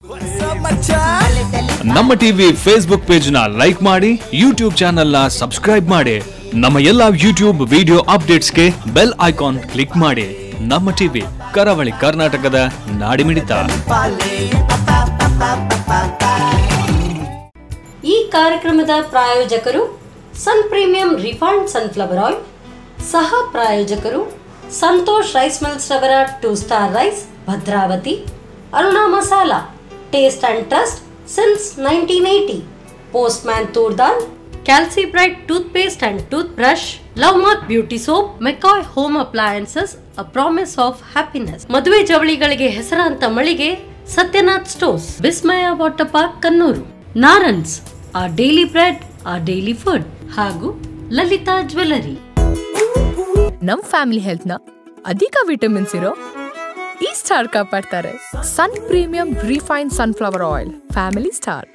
ನಮ್ಮ TV Facebook page ನ like ಮಾಡಿ ಯೂಟ್ಯೂಬ್ ಚಾನೆಲ್ ನ ಸಬ್ಸ್ಕ್ರೈಬ್ ಮಾಡಿ ನಮ್ಮ ಎಲ್ಲಾ ಯೂಟ್ಯೂಬ್ ವಿಡಿಯೋ ಅಪ್ಡೇಟ್ಸ್ಗೆ ಬೆಲ್ ಐಕಾನ್ ಕ್ಲಿಕ್ ಮಾಡಿ ನಮ್ಮ ಟಿವಿ ಕರಾವಳಿ ಕರ್ನಾಟಕದ ನಾಡಿಮಿಡಿತ ಈ ಕಾರ್ಯಕ್ರಮದ ಪ್ರಾಯೋಜಕರು ಸನ್ ಪ್ರೀಮಿಯಂ ರಿಫೈನ್ಡ್ ಸನ್ಫ್ಲವರ್ ಆಯಿಲ್ ಸಹ ಪ್ರಾಯೋಜಕರು ಸಂತೋಷ್ ರೈಸ್ ಮಿಲ್ಸ್ ರವರ two star rice Bhadravati Aruna masala taste and trust since nineteen eighty postman toor dal Calci Bright toothpaste and toothbrush love mark beauty soap McCoy home appliances a promise of happiness ಮದುವೆ ಜವಳಿಗಳಿಗೆ ಹೆಸರಾಂತ ಮಳಿಗೆ Satyanath stores Vismaya water park Kannur Narans ಆ daily bread ಆ daily food ಹಾಗೂ Lalitha jewellery ನಮ್ family health ನ ಅಧಿಕ ವಿಟಮಿನ್ಸ್ ಇರೋ ಈ ಸ್ಟಾರ್ ಕಾಪಾಡ್ತಾರೆ ಸನ್ premium refine sunflower oil family star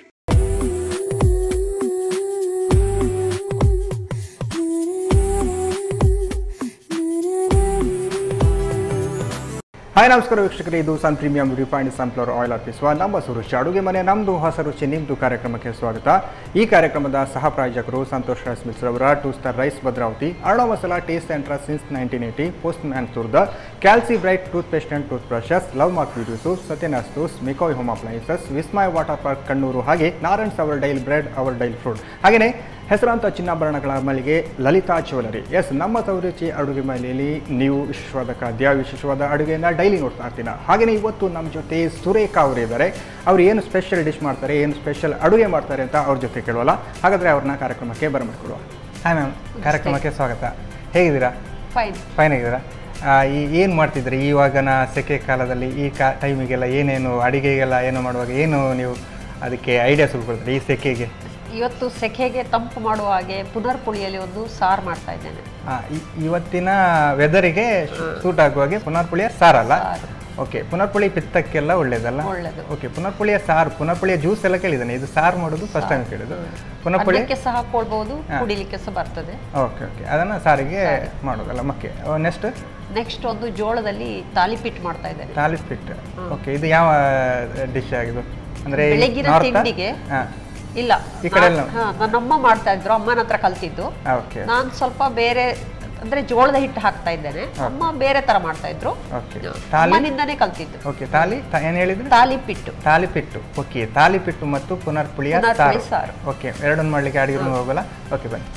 hi ನಮಸ್ಕಾರ ವೀಕ್ಷಕರೇ ಇದು Sun premium refined sunflower oil ಅರ್ಪಿಸುವ ನಮ್ಮ ಸುರುಚಿ ಅಡುಗೆ ಮನೆ ನಮ್ಮದು ಹೊಸ ರುಚಿ ನಿಮ್ಮದು ಕಾರ್ಯಕ್ರಮಕ್ಕೆ ಸ್ವಾಗತ ಈ ಕಾರ್ಯಕ್ರಮದ ಸಹ ಪ್ರಾಯೋಜಕರು ಸಂತೋಷ್ ರೈಸ್ ಮಿಲ್ಸ್ ರವರ two star rice Bhadravathi Aruna masala taste ಸೆಂಟ್ರ since nineteen eighty postman ತುರ್ದ Calci Bright toothpaste and toothbrushes love mark ವಿಡಿಯೋಸು ಸತ್ಯನಾಸ್ ಟೂಸ್ McCoy home appliances Vismaya water park Kannur ಹಾಗೆ Narayans our daily bread our daily fruit ಹಾಗೆಯೇ ಹೆಸರಾಂತ ಚಿನ್ನಾಭರಣಗಳ ಮಳಿಗೆ ಲಲಿತಾ ಜ್ಯುವೆಲರಿ ಎಸ್ ನಮ್ಮ ಸೌರುಚಿ ಅಡುಗೆ ಮನೆಯಲ್ಲಿ ನೀವು ವಿಶೇಷವಾದ ಖಾದ್ಯ ವಿಶೇಷವಾದ ಅಡುಗೆಯನ್ನು ಡೈಲಿ ನೋಡ್ತಾ ಇರ್ತೀರ ಹಾಗೆಯೇ ಇವತ್ತು ನಮ್ಮ ಜೊತೆ ಸುರೇಖಾ ಅವರು ಇದ್ದಾರೆ ಅವ್ರು ಏನು ಸ್ಪೆಷಲ್ ಡಿಶ್ ಮಾಡ್ತಾರೆ ಏನು ಸ್ಪೆಷಲ್ ಅಡುಗೆ ಮಾಡ್ತಾರೆ ಅಂತ ಅವ್ರ ಜೊತೆ ಕೇಳೋಲ್ಲ ಹಾಗಾದರೆ ಅವ್ರನ್ನ ಕಾರ್ಯಕ್ರಮಕ್ಕೆ ಬರಮಾಡ್ಕೊಡುವ ಹಾಯ್ ಮ್ಯಾಮ್ ಕಾರ್ಯಕ್ರಮಕ್ಕೆ ಸ್ವಾಗತ ಹೇಗಿದ್ದೀರಾ ಫೈನ್ ಫೈನ್ ಆಗಿದ್ದೀರಾ ಆ, ಈ ಏನು ಮಾಡ್ತಿದ್ರಿ ಇವಾಗಿನ ಸೆಕೆ ಕಾಲದಲ್ಲಿ ಈ ಕಾ ಟೈಮಿಗೆಲ್ಲ ಏನೇನು ಅಡುಗೆಗೆಲ್ಲ ಏನೋ ಮಾಡುವಾಗ ಏನು ನೀವು ಅದಕ್ಕೆ ಐಡಿಯಾಸ್ ಉಳ್ಕೊಳ್ತೀರಿ ಈ ಸೆಕೆಗೆ ಇವತ್ತು ಸೆಖೆಗೆ ತಂಪು ಮಾಡುವ ಹಾಗೆ ಪುನರ್ಪುಳಿಯಲ್ಲಿ ಒಂದು ಸಾರು ಮಾಡ್ತಾ ಇದ್ದೇನೆ ಆ, ಇ- ಇವತ್ತಿನ ವೆದರಿಗೆ ಸೂಟ್ ಆಗುವಾಗೆ ಪುನರ್ಪುಳಿಯ ಸಾರಲ್ಲ ಓಕೆ ಪುನರ್ಪುಳಿ ಪಿತ್ತಕ್ಕೆಲ್ಲ ಒಳ್ಳೇದಲ್ಲ ಒಳ್ಳೇದು. ಓಕೆ ಪುನರ್ಪುಳಿಯ ಸಾರು ಪುನರ್ಪುಳಿಯ ಜ್ಯೂಸ್ ಎಲ್ಲ ಕೇಳಿದ್ದಾನೆ ಇದು ಸಾರು ಮಾಡೋದು ಫಸ್ಟ್ ಟೈಮ್ ಕೇಳಿದ್ದು ಪುನರ್ಪುಳಿ ಅದಕ್ಕೆ ಸಹ ಹಾಕೊಳ್ಬಹುದು ಕುಡಿಲಿಕ್ಕೆ ಸಹ ಬರ್ತದೆ ಓಕೆ ಓಕೆ ಅದನ್ನು ಸಾರಿಗೆ ಮಾಡೋದಲ್ಲ ಮಕ್ಕೆ ನೆಕ್ಸ್ಟ್ ನೆಕ್ಸ್ಟ್ ಒಂದು ಜೋಳದಲ್ಲಿ ತಾಲಿಪಿಟ್ ಮಾಡ್ತಾ ಇದ್ದೇನೆ ತಾಲಿಸ್ಪಿಟ್ ಓಕೆ ಇದು ಯಾವ ಡಿಶ್ ಆಗಿದು ಅಂದರೆ ಬೆಳಗಿನ ತಿಂಡಿಗೆ ಹಾಂ ಇಲ್ಲ ಈ ಕಡೆ ಎಲ್ಲ? ನಾನ್- ಹಾ, ನನ್ನಮ್ಮ ಮಾಡ್ತಾ ಇದ್ರು ಅಮ್ಮನ ಹತ್ರ ಕಲ್ತಿದ್ದು ಓಕೆ ನಾನು ಸ್ವಲ್ಪ ಬೇರೆ ಅಂದ್ರೆ ಜೋಳದ ಹಿಟ್ಟು ಹಾಕ್ತಾ ಇದ್ದೇನೆ ಅಮ್ಮ ಬೇರೆ ತರ ಮಾಡ್ತಾ ಇದ್ರು ಓಕೆ ಹಾ, ತಾಲಿ ಅಮ್ಮನಿಂದನೇ ಕಲ್ತಿದ್ದು ಓಕೆ ತಾಲಿ ಏನು ಹೇಳಿದ್ರಿ ತಾಲಿಪಿಟ್ಟು ತಾಲಿಪಿಟ್ಟು ಓಕೆ ತಾಲಿಪಿಟ್ಟು ಮತ್ತು ಪುನರ್ಪುಳಿಯ ಪುನರ್ಪುಳಿ ಸಾರು ಸಾರು. ಓಕೆ ಎರಡನ್ನು ಮಾಡಲಿಕ್ಕೆ ಅಡಿಗೆ ರೂಮ್ ಹೋಗಲ್ಲ ಓಕೆ ಬನ್ನಿ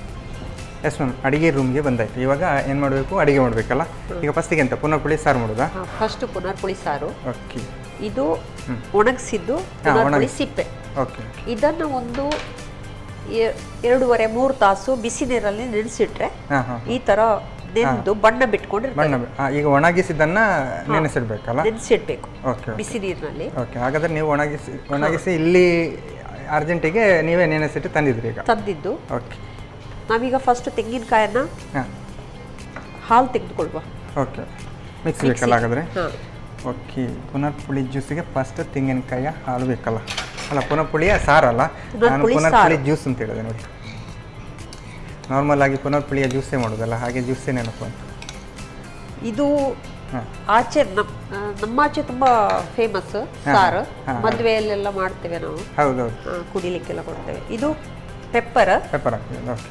ಎಸ್ ಮ್ಯಾಮ್ ಅಡಿಗೆ ರೂಮ್ಗೆ ಬಂದಾಯ್ತು ಇವಾಗ ಏನು ಮಾಡಬೇಕು ಅಡಿಗೆ ಮಾಡಬೇಕಲ್ಲ ಈಗ ಫಸ್ಟಿಗೆ ಎಂತ ಪುನರ್ಪುಳಿ ಸಾರು ಮಾಡೋದಾ ಫಸ್ಟ್ ಪುನರ್ಪುಳಿ ಸಾರು ಓಕೆ ಇದು ಒಣಗಿಸಿದ್ದು ಹಾ, ಪುನರ್ಪುಳಿ ಒಣಗಿಸಿ. ಸಿಪ್ಪೆ ಓಕೆ ಇದನ್ನು ಒಂದು ಎ- ಎರಡೂವರೆ ಮೂರು ತಾಸು ಬಿಸಿ ನೀರಲ್ಲಿ ನೆನೆಸಿಟ್ರೆ ಹಾಂ ಹಾಂ ಈ ತರ ನೆನೆದು ಬಣ್ಣ ಬಿಟ್ಕೊಂಡಿರ್ತದೆ ಬಣ್ಣ ಬೆ- ಆ, ಈಗ ಒಣಗಿಸಿದ್ದನ್ನ ನೆನೆಸಿಡ್ಬೇಕಲ್ಲ ನೆನೆಸಿಡ್ಬೇಕು ಓಕೆ ಬಿಸಿ ನೀರಿನಲ್ಲಿ ಓಕೆ ಹಾಗಾದ್ರೆ ನೀವು ಒಣಗಿಸಿ ಒಣಗಿಸಿ ಇಲ್ಲಿ ಅರ್ಜೆಂಟಿಗೆ ನೀವೇ ನೆನೆಸಿಟ್ಟು ತಂದಿದ್ರಿ ಈಗ ತಂದಿದ್ದು ಓಕೆ ನಾವೀಗ ಫಸ್ಟ್ ತೆಂಗಿನಕಾಯನ್ನ ಹಾಂ ಹಾಲು ತೆಗೆದುಕೊಳ್ಳುವ ಓಕೆ ಮಿಕ್ಸ್ ಬೇಕಲ್ಲ ಹಾಗಾದ್ರೆ ಹಾ. ಓಕೆ ಪುನರ್ಪುಳಿ ಜ್ಯೂಸಿಗೆ ಫಸ್ಟ್ ತೆಂಗಿನಕಾಯಿಯ ಹಾಲು ಬೇಕಲ್ಲ ಅಲ್ಲ ಪುನರ್ಪುಳಿಯ ಸಾರಲ್ಲ ನಾನು ಪುನರ್ಪುಳಿ ಪುನರ್ಪುಳಿ ಸಾರು. ಜ್ಯೂಸ್ ಅಂತ ಹೇಳಿದೆ ನೋಡಿ ನಾರ್ಮಲ್ ಆಗಿ ಪುನರ್ಪುಳಿಯ ಜ್ಯೂಸೇ ಮಾಡೋದಲ್ಲ ಹಾಗೆ ಜ್ಯೂಸೇ ನೆನಪು ಅಂತ ಇದು ಹಾಂ ಆಚೆ ನಮ್ ಆ, ನಮ್ಮ ಆಚೆ ತುಂಬಾ ಫೇಮಸ್ ಹಾ, ಸಾರು ಹಾ, ಹಾ. ಮದುವೆಯಲ್ಲೆಲ್ಲ ಮಾಡ್ತೇವೆ ನಾವು ಹೌದೌದು ಆ, ಕುಡಿಲಿಕ್ಕೆಲ್ಲ ಕೊಡ್ತೇವೆ ಇದು ಪೆಪ್ಪರ್ ಪೆಪ್ಪರ್ ಹಾಕ್ತೀವಿ ಓಕೆ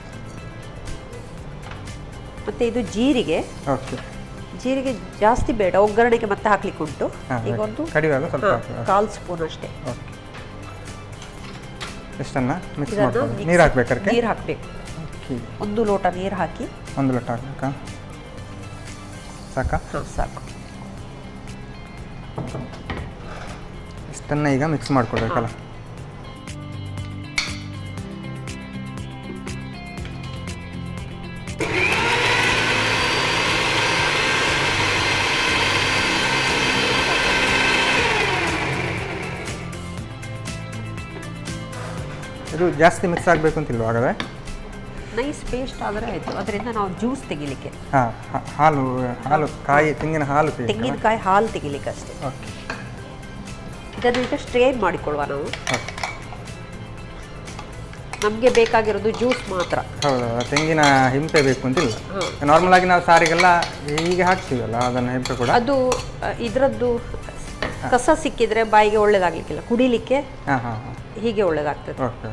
ಮತ್ತೆ ಇದು ಜೀರಿಗೆ ಓಕೆ ಜೀರಿಗೆ ಜಾಸ್ತಿ ಬೇಡ ಒಗ್ಗರಣೆಗೆ ಮತ್ತೆ ಹಾಕ್ಲಿಕ್ಕೆ ಉಂಟು ಹಾ, ಈಗ ಹಾಗೆ. ಒಂದು ಕಡಿವಾಗ ಸ್ವಲ್ಪ ಹಾ, ಹಾಕುವ. ಕಾಲ್ ಸ್ಪೂನ್ ಅಷ್ಟೇ ಓಕೆ ಎಷ್ಟನ್ನ ಮಿಕ್ಸ್ ಇದನ್ನು ಮಾಡ್ಕೊಂಡು mix- ನೀರು ಹಾಕ್ಬೇಕಾರೆ ನೀರು ಹಾಕಬೇಕು ಓಕೆ ಒಂದು ಲೋಟ ನೀರು ಹಾಕಿ ಒಂದು ಲೋಟ ಹಾಕ್ಬೇಕಾ ಸಾಕಾ ಹಾಂ ಸಾಕು ಇಷ್ಟನ್ನ ಈಗ ಮಿಕ್ಸ್ ಮಾಡ್ಕೊಳ್ಬೇಕಲ್ಲ ಇದು ಜಾಸ್ತಿ ಮಿಕ್ಸ್ ಆಗಬೇಕು ಅಂತಿಲ್ವ ಹಾಗಾದ್ರೆ ನೈಸ್ ಪೇಸ್ಟ್ ಆದರೆ ಆಯಿತು ಅದರಿಂದ ನಾವು ಜ್ಯೂಸ್ ತೆಗಿಲಿಕ್ಕೆ ಹಾಂ ಹಾಲು ಹಾಲು ಕಾಯಿ ತೆಂಗಿನ ಹಾಲು ತೆಗಿಬೇಕಲ್ಲ? ತೆಂಗಿನಕಾಯಿ ಹಾಲು ತೆಗಿಲಿಕ್ಕೆ ಅಷ್ಟೇ ಓಕೆ ಇದನ್ನು ಈಗ ಸ್ಟ್ರೇನ್ ಮಾಡಿಕೊಳ್ಳುವ ನಾವು ಓಕೆ ನಮಗೆ ಬೇಕಾಗಿರೋದು ಜ್ಯೂಸ್ ಮಾತ್ರ ಹೌದು ತೆಂಗಿನ ಹಿಂಪೆ ಬೇಕು ಅಂತಿಲ್ಲ ನಾರ್ಮಲ್ ಆಗಿ ನಾವು ಸಾರಿಗೆಲ್ಲ ಹೀಗೆ ಹಾಕ್ತೀವಲ್ಲ ಅದನ್ನು ಹಿಂಪೆ ಕೂಡ ಅದು ಅ, ಇದರದ್ದು ಕಸ ಸಿಕ್ಕಿದ್ರೆ ಬಾಯಿಗೆ ಒಳ್ಳೇದಾಗ್ಲಿಕ್ಕಿಲ್ಲ ಕುಡಿಲಿಕ್ಕೆ ಹಾಂ ಹಾಂ ಹಾಂ ಹೀಗೆ ಒಳ್ಳೇದಾಗ್ತದೆ ಓಕೆ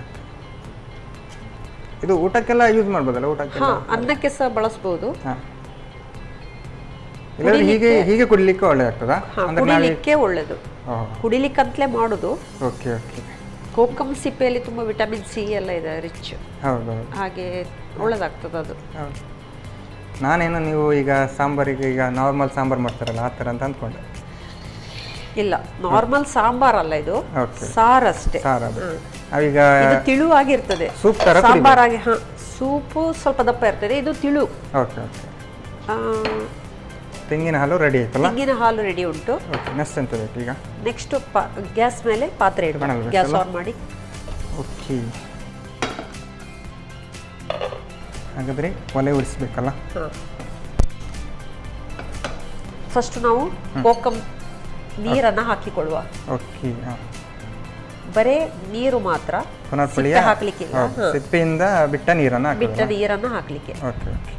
ಇದು ಊಟಕ್ಕೆಲ್ಲ ಯೂಸ್ ಮಾಡ್ಬೋದಲ್ಲ ಊಟಕ್ಕೆಲ್ಲ ಹಾ ಅನ್ನಕ್ಕೆ ಸಹ ಬಳಸ್ಬೋದು ಹಾಂ ಇಲ್ಲಾಂದ್ರೆ ಹೀಗೆ ಹೀಗೆ ಕುಡಿಲಿಕ್ಕೆ ಒಳ್ಳೆದಾಗ್ತದಾ ಹಾ ಅಂದ್ರೆ ನಾವೇ ಕುಡಿಲಿಕ್ಕೆ ಒಳ್ಳೇದು ಕುಡಿಲಿಕ್ಕಂತಲೇ ಮಾಡೋದು ಓಕೆ ಓಕೆ ಕೋಕಮ್ ಸಿಪ್ಪೆಯಲ್ಲಿ ತುಂಬ ವಿಟಮಿನ್ ಸಿ ಎಲ್ಲ ಇದೆ ರಿಚ್ ಹೌದು ಹೌದು ಹಾಗೆ ಒಳ್ಳೇದಾಗ್ತದೆ ಅದು ಹೌದು ನಾನೇನು ನೀವು ಈಗ ಸಾಂಬಾರಿಗೆ ಈಗ ನಾರ್ಮಲ್ ಸಾಂಬಾರು ಮಾಡ್ತಾರಲ್ಲ ಆ ಥರ ಅಂತ ಅಂದ್ಕೊಂಡೆ ಇಲ್ಲ ನಾರ್ಮಲ್ ಸಾಂಬಾರಲ್ಲ ಇದು Okay. ಸಾರಷ್ಟೇ ಸಾರು ಅದು ನಾವೀಗ ಇದು ತಿಳುವಾಗಿರ್ತದೆ ಸೂಪ್ ಥರ ಸಾಂಬಾರಾಗಿ ಹಾ ಸೂಪು ಸ್ವಲ್ಪ ದಪ್ಪ ಇರ್ತದೆ ಇದು ತಿಳು ಓಕೆ ಓಕೆ ಆ, ತೆಂಗಿನ ಹಾಲು ರೆಡಿ ಆಯ್ತಲ್ಲ ತೆಂಗಿನ ಹಾಲು ರೆಡಿ ಉಂಟು ಓಕೆ ನೆಕ್ಸ್ಟ್ ಎಂತ ಬೇಕು ಈಗ ನೆಕ್ಸ್ಟ್ ಗ್ಯಾಸ್ ಮೇಲೆ ಪಾತ್ರೆ ಇಡಬೇಕು ಮಣಲ್ ಗ್ಯಾಸ್ ಬೇಕಲ್ಲ? ಆನ್ ಮಾಡಿ ಓಕೆ ಹಾಗಾದರೆ ಒಲೆ ಉಳಿಸ್ಬೇಕಲ್ಲ ಫಸ್ಟ್ ನಾವು ಕೋಕಮ್ ನೀರನ್ನ ಹಾಕಿಕೊಳ್ಳುವ ಓಕೆ ಹಾಂ ಬರೇ ನೀರು ಮಾತ್ರ ಪುನರ್ ಪುಳಿಯ ಸಿಪ್ಪೆ ಹಾಕ್ಲಿಕ್ಕಿಲ್ಲ ಹೌದು, ಹಾ. ಸಿಪ್ಪೆಯಿಂದ ಬಿಟ್ಟ ನೀರನ್ನು ಬಿಟ್ಟ ಹಾಕೋದು ನೀರನ್ನ ಹಾಕ್ಲಿಕ್ಕೆ ಓಕೆ ಓಕೆ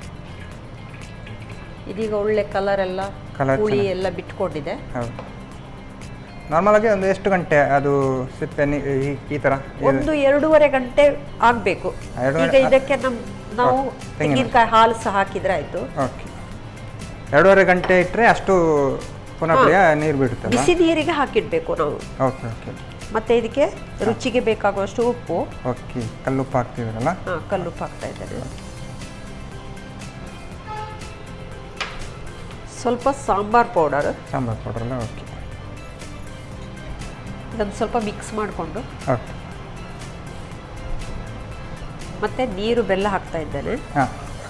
ಇದೀಗ ಒಳ್ಳೆ ಕಲರ್ ಎಲ್ಲ Colour ಹುಳಿ ಚೆನ್ನಾಗಿ- ಎಲ್ಲ ಬಿಟ್ಕೊಂಡಿದೆ ಹೌದು ನಾರ್ಮಲ್ ಆಗಿ ಒಂದು ಎಷ್ಟು ಗಂಟೆ ಅದು ಸಿಪ್ಪೆ ನೀ- ಈ- ಈ ಥರ ಇದು- ಒಂದು ಎರಡೂವರೆ ಗಂಟೆ ಆಗ್ಬೇಕು ಎರಡೂವರೆ- ಈಗ ಇದಕ್ಕೆ ನಮ್ ನಾವು ಓ, ತೆಂಗಿನ. ತೆಂಗಿನಕಾಯಿ ಹಾಲು ಸಹ ಹಾಕಿದ್ರೆ ಆಯ್ತು ಓಕೆ ಎರಡೂವರೆ ಗಂಟೆ ಇಟ್ಟರೆ ಅಷ್ಟು ಪುನಃ ಪುಳಿಯ ನೀರು ಬಿಡುತ್ತಲ್ಲ ಬಿಸಿ ನೀರಿಗೆ ಹಾಕಿಡ್ಬೇಕು ನಾವು ಓಕೆ ಓಕೆ ಮತ್ತೆ ಇದಕ್ಕೆ ರುಚಿಗೆ ಬೇಕಾಗುವಷ್ಟು ಉಪ್ಪು ಓಕೆ ಕಲ್ಲುಪ್ಪು ಹಾಕ್ತಿದ್ರಲ್ಲ ಹಾ ಕಲ್ಲುಪ್ಪು ಹಾಕ್ತಾ ಇದ್ದೇನೆ ಸ್ವಲ್ಪ ಸಾಂಬಾರ್ ಪೌಡರ್ ಸಾಂಬಾರು ಪೌಡ್ರಲ್ಲ ಓಕೆ ಇದನ್ನು ಸ್ವಲ್ಪ ಮಿಕ್ಸ್ ಮಾಡಿಕೊಂಡು ಓಕೆ ಮತ್ತೆ ನೀರು ಬೆಲ್ಲ ಹಾಕ್ತಾ ಇದ್ದೇನೆ ಹಾಂ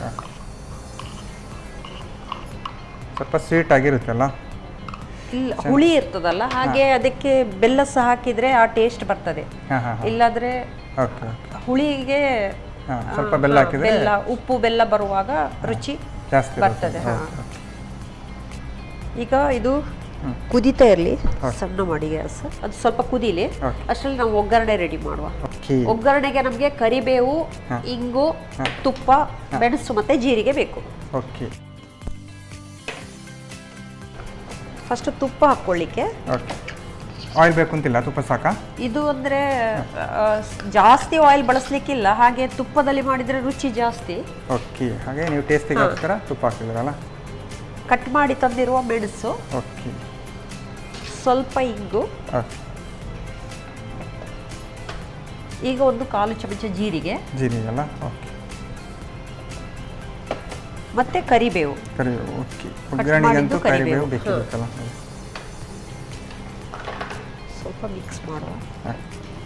ಸ್ವಲ್ಪ ಸ್ವೀಟ್ ಆಗಿರುತ್ತಲ್ಲ ಇಲ್ಲ ಹುಳಿ ಇರ್ತದಲ್ಲ ಹಾಗೆ ಅದಕ್ಕೆ ಬೆಲ್ಲ ಸಹ ಹಾಕಿದ್ರೆ ಆ ಟೇಸ್ಟ್ ಬರ್ತದೆ ಹಾಂ ಹಾಂ ಇಲ್ಲಾದ್ರೆ ಓಕೆ ಓಕೆ ಹುಳಿಗೆ ಹಾಂ ಸ್ವಲ್ಪ ಬೆಲ್ಲ ಹಾ, ಹಾಕಿದರೆ ಬೆಲ್ಲ ಉಪ್ಪು ಬೆಲ್ಲ ಬರುವಾಗ ರುಚಿ ಜಾಸ್ತಿ ಬರ್ತದೆ ಹಾ. ಓಕೆ ಓಕೆ ಈಗ ಇದು ಕುದೀತಾ ಇರಲಿ ಸಣ್ಣ ಮಾಡಿ ಗ್ಯಾಸ್ ಅದು ಸ್ವಲ್ಪ ಕುದೀಲಿ Okay. ಅಷ್ಟರಲ್ಲಿ ನಾವು ಒಗ್ಗರಣೆ ರೆಡಿ ಮಾಡುವ ಓಕೆ ಒಗ್ಗರಣೆಗೆ ನಮಗೆ ಕರಿಬೇವು ಇಂಗು ತುಪ್ಪ ಮೆಣಸು ಮತ್ತೆ ಜೀರಿಗೆ ಬೇಕು ಓಕೆ ಫಸ್ಟ್ ತುಪ್ಪ ಹಾಕ್ಕೊಳ್ಳಿಕ್ಕೆ ಓಕೆ ಆಯಿಲ್ ಬೇಕು ಅಂತಿಲ್ಲ ತುಪ್ಪ ಸಾಕಾ ಇದು ಅಂದ್ರೆ ಆ, ಜಾಸ್ತಿ ಆಯಿಲ್ ಬಳಸ್ಲಿಕ್ಕಿಲ್ಲ ಹಾಗೆ ತುಪ್ಪದಲ್ಲಿ ಮಾಡಿದ್ರೆ ರುಚಿ ಜಾಸ್ತಿ ಓಕೆ ಹಾಗೆ ನೀವು ಟೇಸ್ಟಿಗೋಸ್ಕರ ತುಪ್ಪ ಹಾಕ್ತಿದ್ದೀರಲ್ಲ ಕಟ್ ಮಾಡಿ ತಂದಿರುವ ಮೆಣಸು ಓಕೆ ಸ್ವಲ್ಪ ಇಂಗು ಓಕೆ ಈಗ ಒಂದು ಕಾಲು ಚಮಚ ಜೀರಿಗೆ ಜೀರಿಗೆ ಅಲ್ಲ ಓಕೆ ಮತ್ತೆ ಕರಿಬೇವು ಕರಿಬೇವು ಓಕೆ ಒಗ್ಗರಣೆಗಂತೂ ಮಾಡಿದ್ದು ಕರಿಬೇವು ಕರಿಬೇವು. ಬೇಕಿರುತ್ತಲ್ಲ ಸ್ವಲ್ಪ ಮಿಕ್ಸ್ ಮಾಡುವ ಹಾಂ.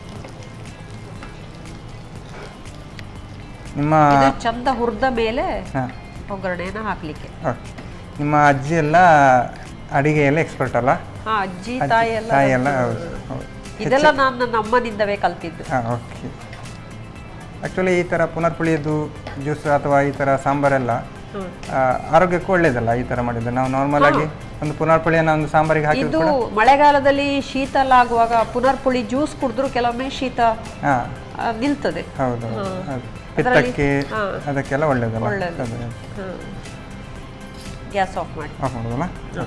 ನಿಮ್ಮ ಇದು ಚಂದ ಹುರಿದ ಮೇಲೆ ಹಾಂ ಒಗ್ಗರಣೆನ ಹಾಕ್ಲಿಕ್ಕೆ ಓಕೆ ನಿಮ್ಮ ಅಜ್ಜಿ ಎಲ್ಲ ಅಡಿಗೆಯಲ್ಲ ಎಕ್ಸ್ಪರ್ಟ್ ಅಲ್ಲ ಹಾ ಅಜ್ಜಿ ಅಜ್ಜಿ, ತಾಯಿ ಎಲ್ಲ ತಾಯಿ ಎಲ್ಲ ಹೌದು ಹೌದು ಇದೆಲ್ಲ ನಾನು ನನ್ನ ಅಮ್ಮನಿಂದವೇ ಕಲ್ತಿದ್ದು ಹಾಂ ಓಕೆ ಆ್ಯಕ್ಚುಲಿ ಈ ಥರ ಪುನರ್ಪುಳಿಯದ್ದು ಜ್ಯೂಸ್ ಅಥವಾ ಈ ಥರ ಸಾಂಬಾರೆಲ್ಲ ಆ, ಆರೋಗ್ಯಕ್ಕೂ ಒಳ್ಳೇದಲ್ಲ ಈ ಥರ ಮಾಡಿದ್ರೆ ನಾವು ನಾರ್ಮಲ್ ಆಗಿ ಒಂದು ಪುನರ್ಪುಳಿಯನ್ನು ಒಂದು ಸಾಂಬಾರಿಗೆ ಹಾಕಿದ್ರು ಇದು ಕೂಡ ಮಳೆಗಾಲದಲ್ಲಿ ಶೀತ ಎಲ್ಲ ಆಗುವಾಗ ಪುನರ್ಪುಳಿ ಜ್ಯೂಸ್ ಕುಡಿದ್ರು ಕೆಲವೊಮ್ಮೆ ಶೀತ ಹಾಂ ಆ, ನಿಲ್ತದೆ ಹೌದು ಹೌದು. ಅದು ಅದ್ರಲ್ಲಿ- ಪಿತ್ತಕ್ಕೆ ಹಾ. ಅದಕ್ಕೆಲ್ಲ ಒಳ್ಳೇದಲ್ಲ ಒಳ್ಳೇದು. ಅದೇ. ಗ್ಯಾಸ್ ಆಫ್ ಮಾಡಿ ಆಫ್ ಮಾಡೋದಲ್ಲ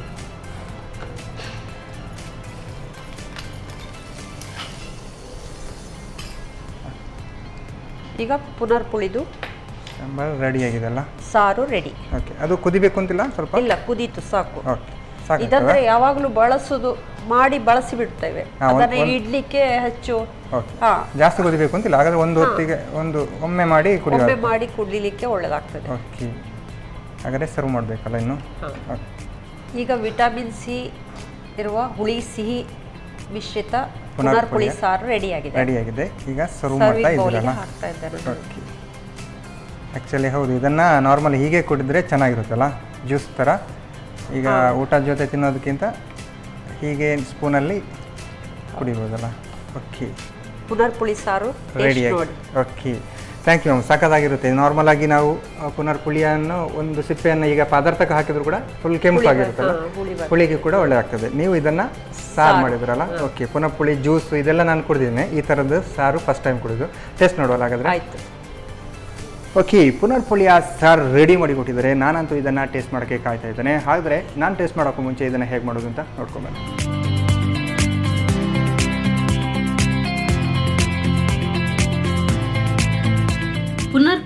ಈಗ ಪುನರ್ಪುಳಿದು ಸಾಂಬಾರು ರೆಡಿ ಆಗಿದೆಲ್ಲ ಸಾರು ರೆಡಿ ಓಕೆ ಅದು ಕುದಿಬೇಕು ಅಂತಿಲ್ಲ ಸ್ವಲ್ಪ ಇಲ್ಲ ಕುದೀತು ಸಾಕು ಓಕೆ ಸಾಕು ಇದಂದ್ರೆ ಯಾವಾಗಲೂ ಬಳಸುದು ಮಾಡಿ ಬಳಸಿ ಬಿಡ್ತೇವೆ ಹಾ, ಒಂದ್- ಅದನ್ನ ಒಂದ್- ಇಡ್ಲಿಕ್ಕೆ ಹೆಚ್ಚು ಓಕೆ ಹಾ ಜಾಸ್ತಿ ಕುದಿಬೇಕು ಅಂತಿಲ್ಲ ಹಾಗಾದ್ರೆ ಒಂದು ಹೊತ್ತಿಗೆ ಒಂದು ಒಮ್ಮೆ ಮಾಡಿ ಕುಡಿಯುವ ಒಮ್ಮೆ ಮಾಡಿ ಕುಡಿಲಿಕ್ಕೆ ಒಳ್ಳೇದಾಗ್ತದೆ ಓಕೆ ಹಾಗಾದ್ರೆ ಸರ್ವ್ ಮಾಡಬೇಕಲ್ಲ ಇನ್ನು ಹಾ. ಓಕೆ ಈಗ ವಿಟಮಿನ್ ಸಿ ಇರುವ ಹುಳಿ ಸಿಹಿ ಮಿಶ್ರಿತ ಪುನರ್ ಪುನರ್ಪುಳಿ ಪುಳಿಯ ಸಾರು ರೆಡಿ ಆಗಿದೆ ರೆಡಿ ಆಗಿದೆ ಈಗ ಸರ್ವ್ ಮಾಡ್ತಾ ಸರ್ವಿಂಗ್ ಬೌಲಿಗೆ ಇದ್ದೀರಲ್ಲ ಹಾಕ್ತಾ ಇದ್ದೇನೆ ಓಕೆ ಆ್ಯಕ್ಚುಲಿ ಹೌದು ಇದನ್ನು ನಾರ್ಮಲ್ ಹೀಗೆ ಕುಡಿದ್ರೆ ಚೆನ್ನಾಗಿರುತ್ತಲ್ಲ ಜ್ಯೂಸ್ ಥರ ಈಗ ಊಟದ ಜೊತೆ ತಿನ್ನೋದಕ್ಕಿಂತ ಹೀಗೆ ಸ್ಪೂನಲ್ಲಿ ಕುಡಿಬೋದಲ್ಲ ಓಕೆ ಪುನರ್ಪುಳಿ ಸಾರು ರೆಡಿ ಟೇಸ್ಟ್ ಆಗಿ ನೋಡಿ ಓಕೆ ಥ್ಯಾಂಕ್ ಯು ಮ್ಯಾಮ್ ಸಖತ್ತಾಗಿರುತ್ತೆ ನಾರ್ಮಲ್ ಆಗಿ ನಾವು ಆ, ಪುನರ್ ಪುಳಿಯನ್ನು ಒಂದು ಸಿಪ್ಪೆಯನ್ನು ಈಗ ಪದಾರ್ಥಕ್ಕೆ ಹಾಕಿದ್ರು ಕೂಡ ಫುಲ್ ಕೆಂಪಾಗಿರುತ್ತಲ್ಲ ಹಾ, ಹುಳಿ ಬರ್ತದೆ. ಹುಳಿಗೆ ಕೂಡ ಒಳ್ಳೆದಾಗ್ತದೆ ನೀವು ಇದನ್ನು ಸಾರು ಮಾಡಿದ್ರಲ್ಲ ಓಕೆ ಪುನಃ ಪುಳಿ ಜ್ಯೂಸ್ ಇದೆಲ್ಲ ನಾನು ಕುಡಿದಿದ್ದೇನೆ ಈ ಥರದ್ದು ಸಾರು ಫಸ್ಟ್ ಟೈಮ್ ಕುಡಿದು ಟೇಸ್ಟ್ ನೋಡೋಲ್ಲ ಹಾಗಾದ್ರೆ ಆಯ್ತು ಓಕೆ ಪುನರ್ಪುಳಿಯ ಸಾರ್ ರೆಡಿ ಮಾಡಿ ಕೊಟ್ಟಿದ್ದಾರೆ ನಾನಂತೂ ಇದನ್ನು ಟೇಸ್ಟ್ ಮಾಡೋಕ್ಕೆ ಕಾಯ್ತಾ ಇದ್ದೇನೆ ಹಾಗಾದರೆ ನಾನು ಟೇಸ್ಟ್ ಮಾಡೋಕ್ಕೂ ಮುಂಚೆ ಇದನ್ನು ಹೇಗೆ ಮಾಡೋದು ಅಂತ ನೋಡ್ಕೊಂಬನ್ನಿ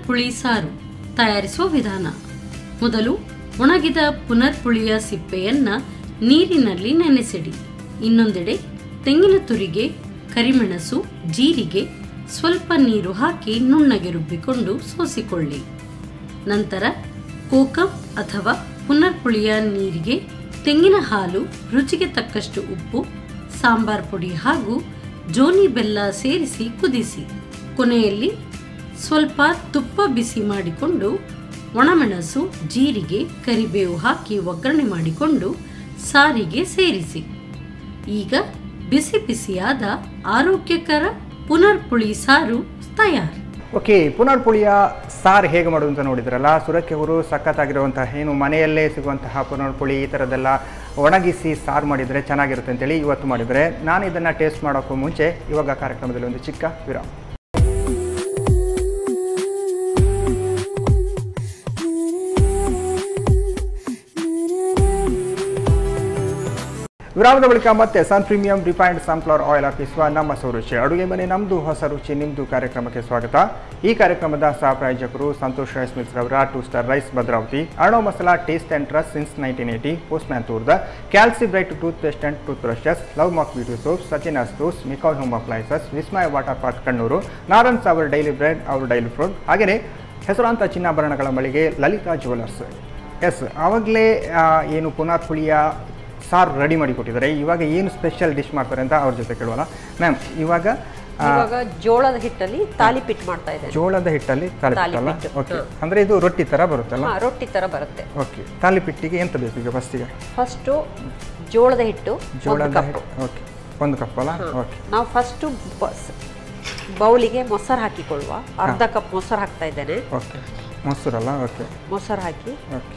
ಪುಳಿ ಸಾರು ತಯಾರಿಸುವ ವಿಧಾನ ಮೊದಲು ಒಣಗಿದ ಪುನರ್ಪುಳಿಯ ಸಿಪ್ಪೆಯನ್ನ ನೀರಿನಲ್ಲಿ ನೆನೆಸಿಡಿ ಇನ್ನೊಂದೆಡೆ ತೆಂಗಿನ ತುರಿಗೆ ಕರಿಮೆಣಸು ಜೀರಿಗೆ ಸ್ವಲ್ಪ ನೀರು ಹಾಕಿ ನುಣ್ಣಗೆ ರುಬ್ಬಿಕೊಂಡು ಸೋಸಿಕೊಳ್ಳಿ ನಂತರ ಕೋಕಂ ಅಥವಾ ಪುನರ್ಪುಳಿಯ ನೀರಿಗೆ ತೆಂಗಿನ ಹಾಲು ರುಚಿಗೆ ತಕ್ಕಷ್ಟು ಉಪ್ಪು ಸಾಂಬಾರ್ ಪುಡಿ ಹಾಗೂ ಜೋನಿ ಬೆಲ್ಲ ಸೇರಿಸಿ ಕುದಿಸಿ ಕೊನೆಯಲ್ಲಿ ಸ್ವಲ್ಪ ತುಪ್ಪ ಬಿಸಿ ಮಾಡಿಕೊಂಡು ಒಣಮೆಣಸು ಜೀರಿಗೆ ಕರಿಬೇವು ಹಾಕಿ ಒಗ್ಗರಣೆ ಮಾಡಿಕೊಂಡು ಸಾರಿಗೆ ಸೇರಿಸಿ ಈಗ ಬಿಸಿ ಬಿಸಿಯಾದ ಆರೋಗ್ಯಕರ ಪುನರ್ಪುಳಿ ಸಾರು ತಯಾರು ಓಕೆ ಪುನರ್ಪುಳಿಯ ಸಾರು ಹೇಗೆ ಮಾಡೋದು ಅಂತ ನೋಡಿದ್ರಲ್ಲ ಸುರಕ್ಕೆ ಅವರು ಸಖತ್ತಾಗಿರುವಂತಹ ಏನು ಮನೆಯಲ್ಲೇ ಸಿಗುವಂತಹ ಪುನರ್ಪುಳಿ ಈ ಥರದ್ದೆಲ್ಲ ಒಣಗಿಸಿ ಸಾರು ಮಾಡಿದರೆ ಚೆನ್ನಾಗಿರುತ್ತೆ ಅಂತೇಳಿ ಇವತ್ತು ಮಾಡಿದರೆ ನಾನು ಇದನ್ನು ಟೇಸ್ಟ್ ಮಾಡೋಕ್ಕೂ ಮುಂಚೆ ಇವಾಗ ಕಾರ್ಯಕ್ರಮದಲ್ಲಿ ಒಂದು ಚಿಕ್ಕ ವಿರಾಮ ವಿರಾಮದ ಬಳಿಕ ಮತ್ತೆ Sun premium refined sunflower oil ಅರ್ಪಿಸುವ ನಮ್ಮ ಸೌರುಚಿ ಅಡುಗೆ ಮನೆ ನಮ್ಮದು ಹೊಸ ರುಚಿ ನಿಮ್ಮದು ಕಾರ್ಯಕ್ರಮಕ್ಕೆ ಸ್ವಾಗತ ಈ ಕಾರ್ಯಕ್ರಮದ ಸಹ ಪ್ರಾಯೋಜಕರು ಸಂತೋಷ್ ರೈಸ್ ಮಿಲ್ಸ್ ರವರ two star rice Bhadravathi Aruna masala taste and trust since nineteen eighty postman ತೂರ್ದ Calci Bright toothpaste and toothbrushes love mark beauty soap ಸಚಿನ್ ಅಸ್ತೂಸ್ ಮಿಕಾಲ್ home appliances Vismaya water park Kannur Narans our daily bread our daily fruit ಹಾಗೆಯೇ ಹೆಸರಾಂತ ಚಿನ್ನಾಭರಣಗಳ ಮಳಿಗೆ Lalitha jewellers S ಆವಾಗಲೇ ಏನು ಪುನಃ ಪುಳಿಯ ಸಾರು ರೆಡಿ ಮಾಡಿ ಕೊಟ್ಟಿದ್ದಾರೆ ಇವಾಗ ಏನು ಸ್ಪೆಷಲ್ ಡಿಶ್ ಮಾಡ್ತಾರೆ ಅಂತ ಅವ್ರ ಜೊತೆ ಕೇಳುವಲ್ಲ ಮ್ಯಾಮ್ ಇವಾಗ ಆ, ಇವಾಗ ಜೋಳದ ಹಿಟ್ಟಲ್ಲಿ ತಾಲಿಪಿಟ್ ಮಾಡ್ತಾ ಇದ್ದೇನೆ ಜೋಳದ ಹಿಟ್ಟಲ್ಲಿ ತಾಲಿಪಿಟ್ಟಲ್ಲ ತಾಲಿಪಿಟ್ಟು, ಓಕೆ ಹಾ. ಅಂದರೆ ಇದು ರೊಟ್ಟಿ ಥರ ಬರುತ್ತಲ್ಲ ಹಾ ರೊಟ್ಟಿ ತರ ಬರುತ್ತೆ ಓಕೆ ತಾಲಿಪಿಟ್ಟಿಗೆ ಎಂತ ಬೇಕು ಈಗ ಫಸ್ಟಿಗೆ ಫಸ್ಟು ಜೋಳದ ಹಿಟ್ಟು ಒಂದು ಜೋಳದ ಕಪ್ ಹಿಟ್ಟು ಓಕೆ ಒಂದು ಕಪ್ ಅಲ್ಲ ಓಕೆ ನಾವು ಫಸ್ಟು ಬೌಲಿಗೆ ಮೊಸರು ಹಾಕಿಕೊಳ್ಳುವ ಅರ್ಧ ಕಪ್ ಮೊಸರು ಹಾಕ್ತಾ ಇದ್ದೇನೆ ಓಕೆ ಮೊಸರಲ್ಲ ಓಕೆ ಮೊಸರು ಹಾಕಿ ಓಕೆ